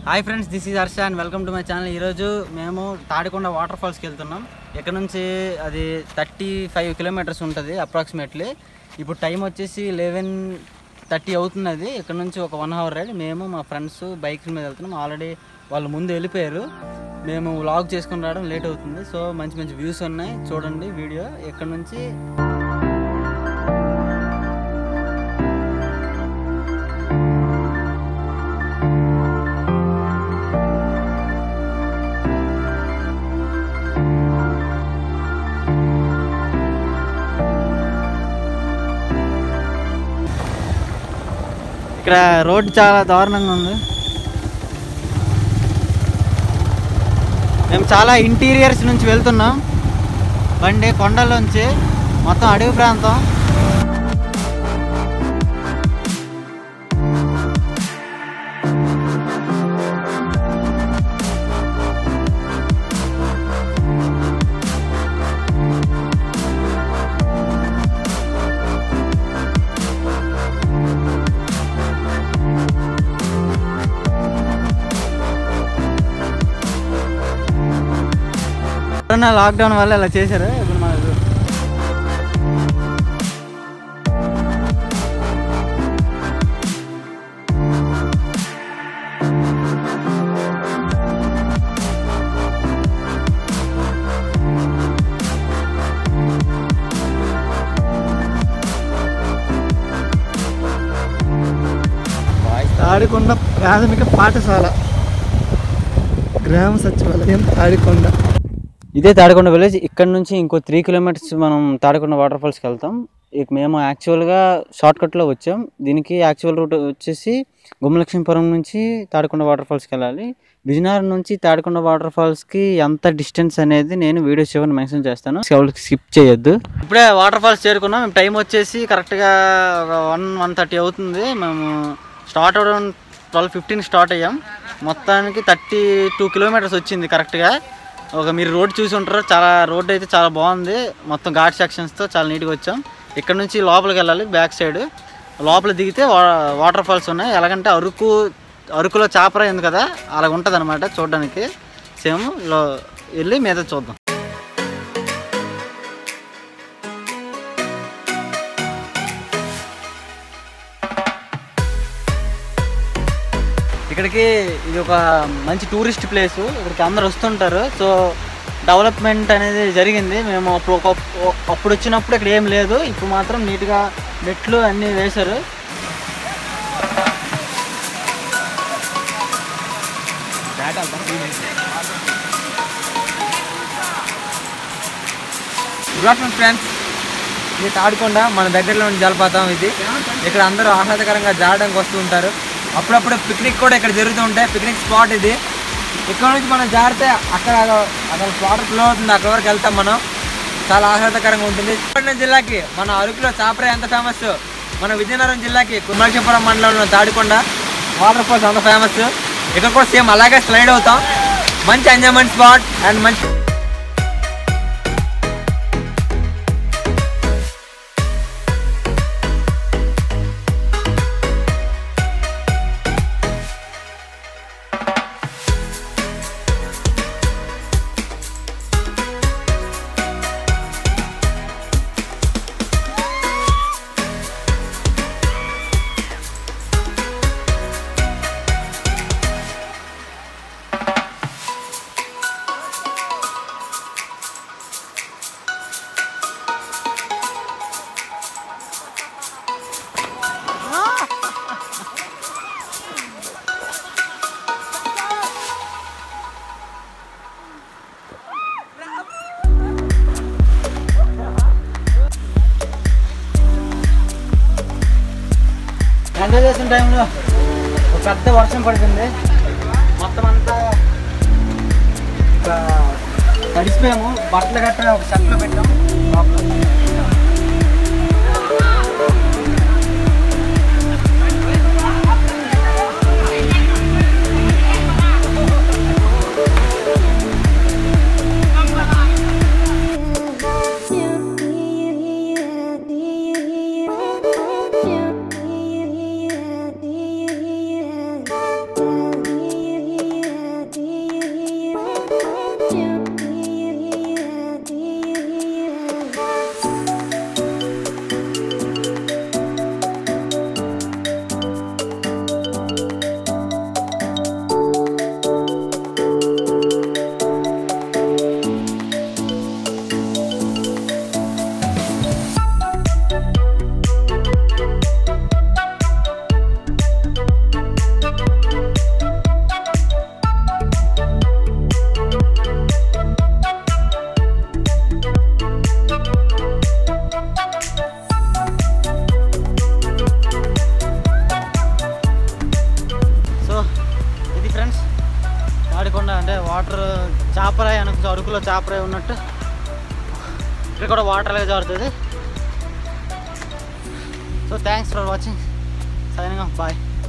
Hi friends this is Harsha and welcome to my channel ఈరోజు మేము Tadikonda water ఫాల్స్కి వెళ్తున్నాం ఇక్కడ నుంచి అది థర్టీ ఫైవ్ కిలోమీటర్స్ ఉంటుంది అప్రాక్సిమేట్లీ ఇప్పుడు టైం వచ్చేసి లెవెన్ థర్టీ అవుతున్నది ఇక్కడ నుంచి ఒక వన్ అవర్ రైడ్ మేము మా ఫ్రెండ్స్ బైక్ మీద వెళ్తున్నాం ఆల్రెడీ వాళ్ళు ముందు వెళ్ళిపోయారు మేము వ్లాగ్ చేసుకుని రావడం లేట్ అవుతుంది సో మంచి మంచి వ్యూస్ ఉన్నాయి చూడండి వీడియో ఇక్కడ నుంచి ఇక్కడ రోడ్డు చాలా దారుణంగా ఉంది మేము చాలా ఇంటీరియర్స్ నుంచి వెళ్తున్నాం బండి కొండలోంచి మొత్తం అడవి ప్రాంతం కరోనా లాక్డౌన్ వల్ల ఇలా చేశారు ఇప్పుడు మనకు తాడికొండ ప్రాథమిక పాఠశాల గ్రామ సచివాలయం తాడికొండ ఇదే తాడికొండ విలేజ్ ఇక్కడ నుంచి ఇంకో త్రీ కిలోమీటర్స్ మనం తాడికొండ వాటర్ ఫాల్స్కి వెళ్తాం ఇక మేము యాక్చువల్గా షార్ట్కట్లో వచ్చాం దీనికి యాక్చువల్ రూట్ వచ్చేసి గుమ్మలక్ష్మీపురం నుంచి తాడికొండ వాటర్ ఫాల్స్కి వెళ్ళాలి విజయనగరం నుంచి తాడికొండ వాటర్ ఫాల్స్కి ఎంత డిస్టెన్స్ అనేది నేను వీడియో చివరిని మెన్షన్ చేస్తాను స్కిప్ చేయొద్దు ఇప్పుడే వాటర్ ఫాల్స్ చేరుకున్నాం మేము టైం వచ్చేసి కరెక్ట్గా వన్ వన్ థర్టీ అవుతుంది మేము స్టార్ట్ అవ్వడం ట్వెల్వ్ ఫిఫ్టీన్ స్టార్ట్ అయ్యాం మొత్తానికి థర్టీ టూ కిలోమీటర్స్ వచ్చింది కరెక్ట్గా ఒక మీరు రోడ్ చూసి ఉంటారు చాలా రోడ్ అయితే చాలా బాగుంది మొత్తం ఘాట్ సెక్షన్స్తో చాలా నీట్గా వచ్చాం ఇక్కడ నుంచి లోపలికి వెళ్ళాలి బ్యాక్ సైడ్ లోపల దిగితే వా- వాటర్ ఫాల్స్ ఉన్నాయి ఎలాగంటే అరకు అరకులో చాపర ఉంది కదా అలా ఉంటుంది అనమాట చూడడానికి సేమ్ లో వెళ్ళి మీద చూద్దాం ఇక్కడికి ఇది ఒక మంచి టూరిస్ట్ ప్లేస్ ఇక్కడికి అందరు వస్తుంటారు సో డెవలప్మెంట్ అనేది జరిగింది మేము అప్పుడు ఒక- అప్పుడు వచ్చినప్పుడు ఇక్కడ ఏం లేదు ఇప్పుడు మాత్రం నీట్గా మెట్లు అన్నీ వేశారు గుడ్ ఆఫ్టర్నూన్ ఫ్రెండ్స్ ఇది తాడికొండ మన దగ్గరలో ఉన్న జలపాతం ఇది ఇక్కడ అందరూ ఆహ్లాదకరంగా జాడడానికి వస్తూ ఉంటారు అప్పుడప్పుడు పిక్నిక్ కూడా ఇక్కడ జరుగుతూ ఉంటాయి పిక్నిక్ స్పాట్ ఇది ఇక్కడ నుంచి మనం జారితే అక్కడ అక్కడ వాటర్ ఫ్లో అవుతుంది అక్కడ వరకు వెళ్తాం మనం చాలా ఆహ్లాదకరంగా ఉంటుంది విజయనగరం జిల్లాకి మన అరకులో చాపరే ఎంత ఫేమస్ మన విజయనగరం జిల్లాకి కుమ్మలక్షపురం మండలంలో తాడికొండ వాటర్ ఫాల్స్ అంత ఫేమస్ ఇక్కడ కూడా సేమ్ అలాగే స్లైడ్ అవుతాం మంచి ఎంజాయ్మెంట్ స్పాట్ అండ్ మంచి ఎంజాయ్ చేసిన టైంలో ఒక పెద్ద వర్షం పడుతుంది మొత్తం అంతా ఇంకా తడిసిపోయాము బట్టలు గట్ట ఒక షర్ట్లో పెట్టాం లోపల. Yeah. చాపరాయి అనుకు అరకులో చాపరాయి ఉన్నట్టు ఇక్కడ కూడా వాటర్ అలాగే జారుతుంది so thanks for watching signing bye